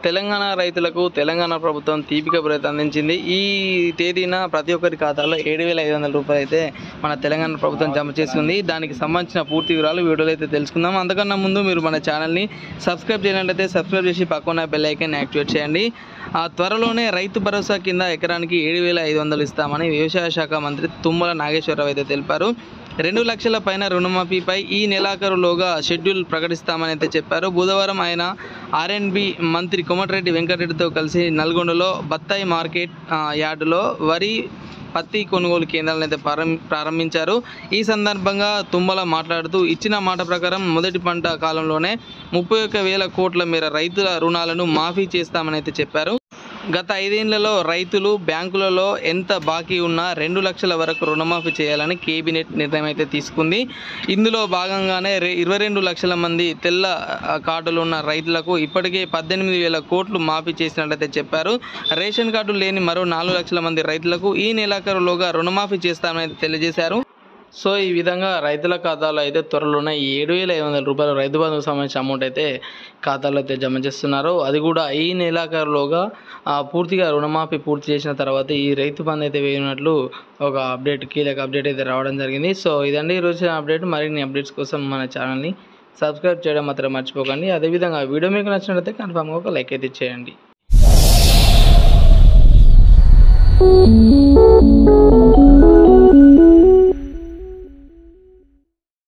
తెలంగాణ రైతులకు తెలంగాణ ప్రభుత్వం తీపి కబురు అయితే అందించింది ఈ తేదీన ప్రతి ఒక్కరి ఖాతాలో ఏడు వేల ఐదు వందల రూపాయలు అయితే మన తెలంగాణ ప్రభుత్వం జమ చేస్తుంది దానికి సంబంధించిన పూర్తి వివరాలు వీడియోలో అయితే తెలుసుకుందాం అంతకన్నా ముందు మీరు మన ఛానల్ని సబ్స్క్రైబ్ చేయాలంటే సబ్స్క్రైబ్ చేసి పక్కన బెల్ ఐకాన్ యాక్టివేట్ చేయండి ఆ త్వరలోనే రైతు భరోసా కింద ఎకరానికి ఏడు వేల ఐదు వందలు ఇస్తామని వ్యవసాయ శాఖ మంత్రి తుమ్మల నాగేశ్వరరావు అయితే తెలిపారు రెండు లక్షల పైన రుణమాఫీపై ఈ నెలాఖరులోగా షెడ్యూల్ ప్రకటిస్తామని అయితే చెప్పారు బుధవారం ఆయన ఆర్ఎండ్బి మంత్రి కోమటిరెడ్డి వెంకటరెడ్డితో కలిసి నల్గొండలో బత్తాయి మార్కెట్ ఆ, యార్డులో వరి పత్తి కొనుగోలు కేంద్రాలను అయితే ప్రారం- ప్రారంభించారు ఈ సందర్భంగా తుమ్మల మాట్లాడుతూ ఇచ్చిన మాట ప్రకారం మొదటి పంట కాలంలోనే ముప్పై ఒక్క వేల కోట్ల మేర రైతుల రుణాలను మాఫీ చేస్తామని అయితే చెప్పారు గత ఐదేళ్లలో రైతులు బ్యాంకులలో ఎంత బాకీ ఉన్నా రెండు లక్షల వరకు రుణమాఫీ చేయాలని కేబినెట్ నిర్ణయం అయితే తీసుకుంది ఇందులో భాగంగానే రె- ఇరవై రెండు లక్షల మంది తెల్ల ఆ, కార్డులు ఉన్న రైతులకు ఇప్పటికే పద్దెనిమిది వేల కోట్లు మాఫీ చేసినట్లయితే చెప్పారు రేషన్ కార్డు లేని మరో నాలుగు లక్షల మంది రైతులకు ఈ నెలాఖరులోగా రుణమాఫీ చేస్తామని అయితే తెలియజేశారు సో ఈ విధంగా రైతుల ఖాతాలో అయితే త్వరలోనే ఏడు వేల ఐదు వందల రూపాయలు రైతు బంధుకు సంబంధించిన అమౌంట్ అయితే ఖాతాలో అయితే జమ చేస్తున్నారు అది కూడా ఈ నెలాఖరులోగా ఆ, పూర్తిగా రుణమాఫీ పూర్తి చేసిన తర్వాత ఈ రైతు బంధు అయితే వేయనట్లు ఒక అప్డేట్ కీలక అప్డేట్ అయితే రావడం జరిగింది సో ఇదండి ఈరోజు అప్డేట్ మరిన్ని అప్డేట్స్ కోసం మన ఛానల్ని సబ్స్క్రైబ్ చేయడం మాత్రం మర్చిపోకండి అదేవిధంగా వీడియో మీకు నచ్చినట్లయితే కన్ఫామ్గా ఒక లైక్ అయితే చేయండి